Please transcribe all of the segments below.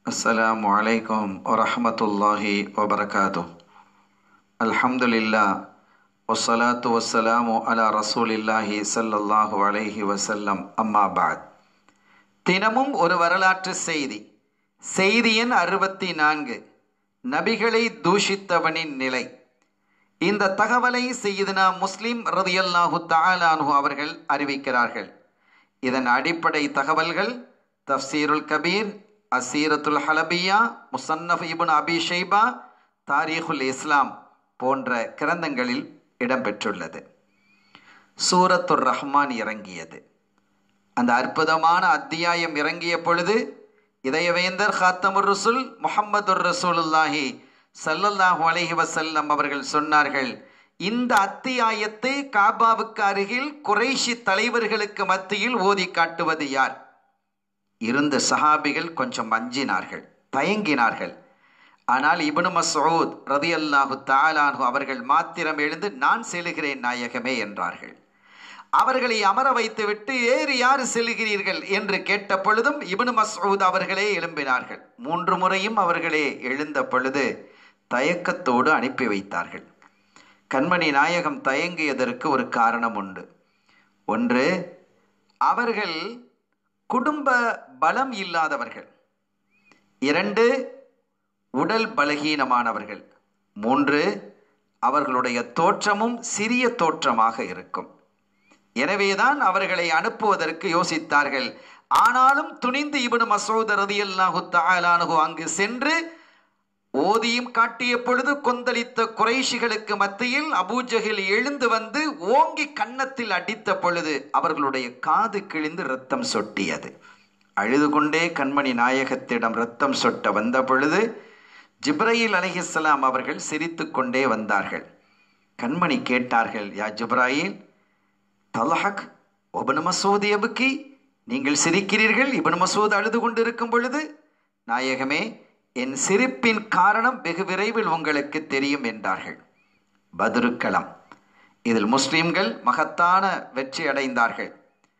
السلام عليكم ورحمة الله وبركاته الحمد لله والصلاة والسلام على رسول الله صلى الله عليه وسلم أما بعد தினமும் ஒரு வரலாற்று செய்தி செய்தி எண் அறுபத்தி நான்கு நபிகளை தூஷித்தவனின் நிலை இந்த தகவலை செய்தனா முஸ்லிம் ரதியல்லாஹு தாலானு அவர்கள் அறிவிக்கிறார்கள் இதன் அடிப்படை தகவல்கள் தஃசீருல் கபீர் அசீரத்துல் ஹலபியா முசன்னஃப் இபுன் அபி ஷைபா தாரீகுல் இஸ்லாம் போன்ற கிரந்தங்களில் இடம்பெற்றுள்ளது சூரத்துர் ரஹ்மான் இறங்கியது அந்த அற்புதமான அத்தியாயம் இறங்கிய பொழுது இதயவேந்தர் ஹாத்தமுர் ரசூல் முஹம்மதுர் ரசூலுல்லாஹி சல்லல்லாஹு அலைஹி வசல்லம் அவர்கள் சொன்னார்கள் இந்த அத்தியாயத்தை காபாவுக்கு அருகில் குறைஷி தலைவர்களுக்கு மத்தியில் ஓதி காட்டுவது யார் இருந்த சஹாபிகள் கொஞ்சம் அஞ்சினார்கள் தயங்கினார்கள் ஆனால் இப்னு மசூத் ரதி அல்லாஹு தாலானு அவர்கள் மாத்திரம் எழுந்து நான் செல்கிறேன் நாயகமே என்றார்கள் அவர்களை அமர வைத்துவிட்டு ஏறு யார் செல்கிறீர்கள் என்று கேட்ட பொழுதும் இப்னு மசூத் அவர்களே எழும்பினார்கள் மூன்று முறையும் அவர்களே எழுந்த பொழுது தயக்கத்தோடு அனுப்பி வைத்தார்கள் கண்மணி நாயகம் தயங்கியதற்கு ஒரு காரணம் உண்டு ஒன்று அவர்கள் குடும்ப பலம் இல்லாதவர்கள் இரண்டு உடல் பலகீனமானவர்கள் மூன்று அவர்களுடைய தோற்றமும் சிறிய தோற்றமாக இருக்கும் எனவேதான் அவர்களை அனுப்புவதற்கு யோசித்தார்கள் ஆனாலும் துணிந்து இபனு மசூத் ரதியல்லாஹு தஆலானஹு அங்கு சென்று ஓதியும் காட்டிய பொழுது கொந்தளித்த குறைஷிகளுக்கு மத்தியில் அபூஜகில் எழுந்து வந்து ஓங்கி கன்னத்தில் அடித்த பொழுது அவர்களுடைய காது கிழிந்து ரத்தம் சொட்டியது அழுது கொண்டே கண்மணி நாயகத்திடம் ரத்தம் சொட்ட வந்த பொழுது ஜிப்ராயில் அலிஹிஸ்லாம் அவர்கள் சிரித்து கொண்டே வந்தார்கள் கண்மணி கேட்டார்கள் யா ஜிப்ராயில் தலஹக் ஒபன் மசூத் எபுக்கி நீங்கள் சிரிக்கிறீர்கள் இபன் மசூத் அழுது கொண்டிருக்கும் பொழுது நாயகமே என் சிரிப்பின் காரணம் வெகு விரைவில் உங்களுக்கு தெரியும் என்றார்கள் பதுருக்களம் இதில் முஸ்லிம்கள் மகத்தான வெற்றி அடைந்தார்கள்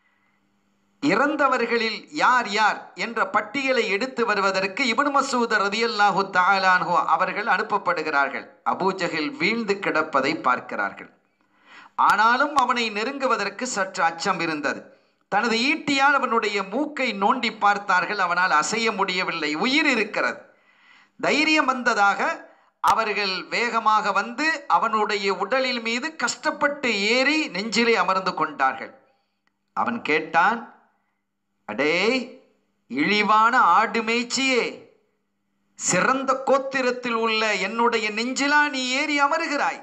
இறந்தவர்களில் யார் யார் என்ற பட்டியலை எடுத்து வருவதற்கு இபன் மசூத் ரதியல்லாஹு தாலான்ஹோ அவர்கள் அனுப்பப்படுகிறார்கள் அபூஜகில் வீழ்ந்து கிடப்பதை பார்க்கிறார்கள் ஆனாலும் அவனை நெருங்குவதற்கு சற்று அச்சம் இருந்தது தனது ஈட்டியால் அவனுடைய மூக்கை நோண்டி பார்த்தார்கள் அவனால் அசைய முடியவில்லை உயிர் இருக்கிறது தைரியம் வந்ததாக அவர்கள் வேகமாக வந்து அவனுடைய உடலில் மீது கஷ்டப்பட்டு ஏறி நெஞ்சிலே அமர்ந்து கொண்டார்கள் அவன் கேட்டான் அடே இழிவான ஆடு மேய்ச்சியே சிறந்த கோத்திரத்தில் உள்ள என்னுடைய நெஞ்சிலா நீ ஏறி அமருகிறாய்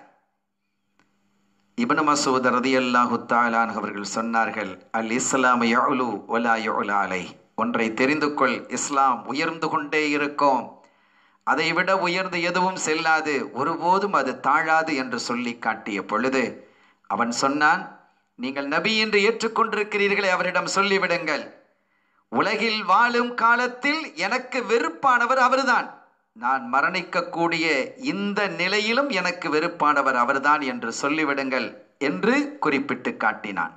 இபனு மசூத் ரதி அல்லாஹு தாலான் அவர்கள் சொன்னார்கள் அல் இஸ்லாம் யொலு ஒலா யொலாலை ஒன்றை தெரிந்து கொள் இஸ்லாம் உயர்ந்து கொண்டே இருக்கும் அதை விட உயர்ந்து எதுவும் செல்லாது ஒருபோதும் அது தாழாது என்று சொல்லி காட்டிய பொழுது அவன் சொன்னான் நீங்கள் நபி என்று ஏற்றுக்கொண்டிருக்கிறீர்களே அவரிடம் சொல்லிவிடுங்கள் உலகில் வாழும் காலத்தில் எனக்கு வெறுப்பானவர் அவர்தான் நான் மரணிக்கக்கூடிய இந்த நிலையிலும் எனக்கு வெறுப்பானவர் அவர்தான் என்று சொல்லிவிடுங்கள் என்று குறிப்பிட்டு காட்டினான்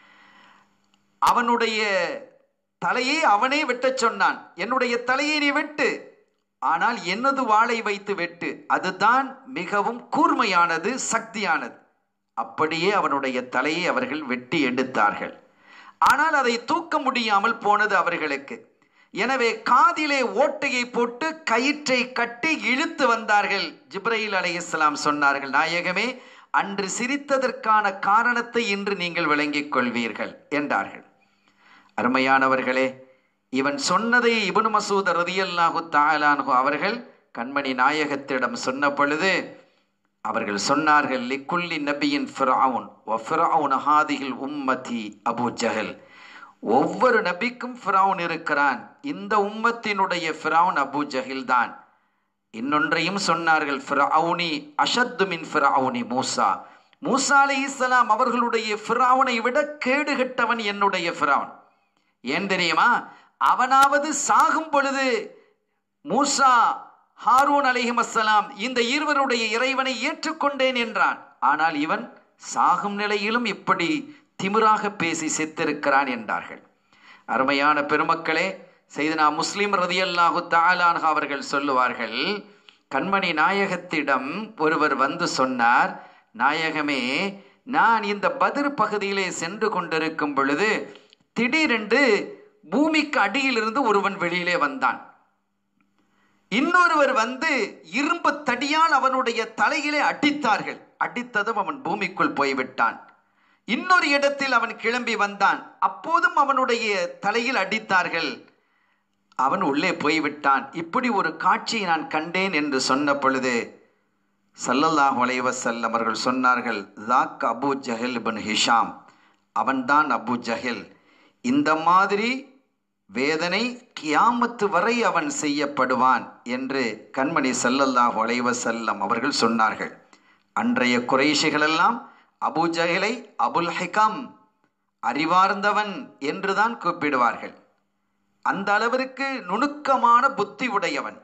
அவனுடைய தலையை அவனே வெட்டச் சொன்னான் என்னுடைய தலையை நீ வெட்டு ஆனால் என்னது வாளை வைத்து வெட்டு அதுதான் மிகவும் கூர்மையானது சக்தியானது அப்படியே அவனுடைய தலையை அவர்கள் வெட்டி எடுத்தார்கள் ஆனால் அதை தூக்க முடியாமல் போனது அவர்களுக்கு எனவே காதிலே ஓட்டையை போட்டு கயிற்றை கட்டி இழுத்து வந்தார்கள் ஜிப்ரையில் அலை இஸ்லாம் சொன்னார்கள் நாயகமே அன்று சிரித்ததற்கான காரணத்தை இன்று நீங்கள் விளங்கிக் கொள்வீர்கள் என்றார்கள் அருமையானவர்களே இவன் சொன்னதை இபனு மசூத் ரதியல்லாஹு தாலானு அவர்கள் கண்மணி நாயகத்திடம் சொன்ன பொழுது அவர்கள் சொன்னார்கள் லிக்குல்லி நபியின் ஃபிரவுன் ஒ ஃபிரவுன் ஹாதிகில் உம்மதி அபு ஜஹல் ஒவ்வொரு நபிக்கும் ஃபிரவுன் இருக்கிறான் இந்த உம்மத்தினுடைய ஃபிரவுன் அபு ஜஹில் தான் இன்னொன்றையும் சொன்னார்கள் ஃபிரவுனி அஷத்து மின் ஃபிரவுனி மூசா மூசா அலி இஸ்லாம் அவர்களுடைய ஃபிரவுனை விட கேடுகட்டவன் என்னுடைய ஃபிரவுன் ஏன் தெரியுமா அவனாவது சாகும் பொழுது மூசா ஹாரூன் அலிஹிம் அஸ்ஸலாம் இந்த இருவருடைய இறைவனை ஏற்றுக்கொண்டேன் என்றான் ஆனால் இவன் சாகும் நிலையிலும் இப்படி திமிராக பேசி செத்திருக்கிறான் என்றார்கள் அருமையான பெருமக்களே செய்தனா முஸ்லிம் ரதியல்லாஹு தாலான்ஹா அவர்கள் சொல்லுவார்கள் கண்மணி நாயகத்திடம் ஒருவர் வந்து சொன்னார் நாயகமே நான் இந்த பதிர் பகுதியிலே சென்று கொண்டிருக்கும் பொழுது திடீரென்று பூமிக்கு அடியிலிருந்து ஒருவன் வெளியிலே வந்தான் இன்னொருவர் வந்து இரும்பு தடியால் அவனுடைய தலையிலே அடித்தார்கள் அடித்ததும் அவன் பூமிக்குள் போய்விட்டான் இன்னொரு இடத்தில் அவன் கிளம்பி வந்தான் அப்போதும் அவனுடைய தலையில் அடித்தார்கள் அவன் உள்ளே போய்விட்டான் இப்படி ஒரு காட்சியை நான் கண்டேன் என்று சொன்ன பொழுது சல்லல்லாஹு அலைவசல்லம் அவர்கள் சொன்னார்கள் தாக் அபு ஜஹில் பின் ஹிஷாம் அவன்தான் அபு ஜஹில் இந்த மாதிரி வேதனை கியாமத்து வரை அவன் செய்யப்படுவான் என்று கண்மணி சல்லல்லாஹு அலைவசல்லம் அவர்கள் சொன்னார்கள் அன்றைய குறைஷிகளெல்லாம் அபு ஜஹிலை அபுல் ஹிகம் அறிவார்ந்தவன் என்றுதான் கூப்பிடுவார்கள் அந்த அளவிற்கு நுணுக்கமான புத்தி உடையவன்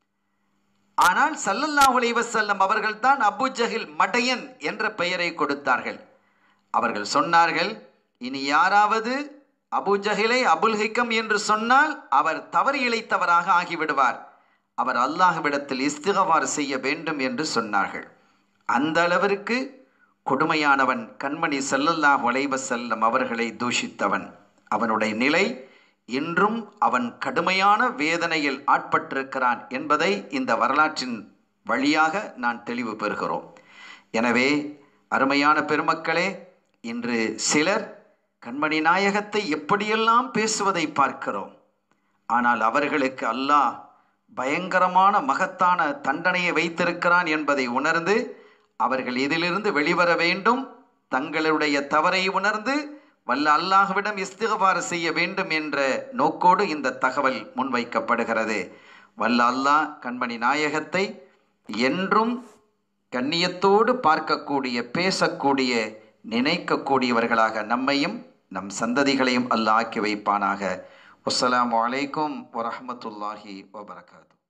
ஆனால் சல்லல்லாஹு அலைஹி வஸல்லம் அவர்கள் தான் அபு ஜஹில் மடையன் என்ற பெயரை கொடுத்தார்கள் அவர்கள் சொன்னார்கள் இனி யாராவது அபு ஜஹிலை அபுல் ஹிக்கம் என்று சொன்னால் அவர் தவறு இழைத்தவராக ஆகிவிடுவார் அவர் அல்லாஹ்விடத்தில் இஸ்திகவார் செய்ய வேண்டும் என்று சொன்னார்கள் அந்த அளவிற்கு கொடுமையானவன் கண்மணி சல்லல்லாஹு அலைஹி வஸல்லம் அவர்களை தூஷித்தவன் அவனுடைய நிலை இன்றும் அவன் கடுமையான வேதனையில் ஆட்பட்டிருக்கிறான் என்பதை இந்த வரலாற்றின் வழியாக நான் தெளிவு பெறுகிறோம் எனவே அருமையான பெருமக்களே இன்று சிலர் கண்மணி நாயகத்தை எப்படியெல்லாம் பேசுவதை பார்க்கிறோம் ஆனால் அவர்களுக்கு அல்லாஹ் பயங்கரமான மகத்தான தண்டனையை வைத்திருக்கிறான் என்பதை உணர்ந்து அவர்கள் இதிலிருந்து வெளிவர வேண்டும் தங்களுடைய தவறை உணர்ந்து வல்ல அல்லாஹ்விடம் இஸ்திகபார் செய்ய வேண்டும் என்ற நோக்கோடு இந்த தகவல் முன்வைக்கப்படுகிறது வல்ல அல்லாஹ் கண்மணி நாயகத்தை என்றும் கண்ணியத்தோடு பார்க்கக்கூடிய பேசக்கூடிய நினைக்கக்கூடியவர்களாக நம்மையும் நம் சந்ததிகளையும் அல்லாஹ் ஆக்கி வைப்பானாக அஸ்ஸலாமு அலைக்கும் வரஹ்மத்துல்லாஹி வபரகாத்து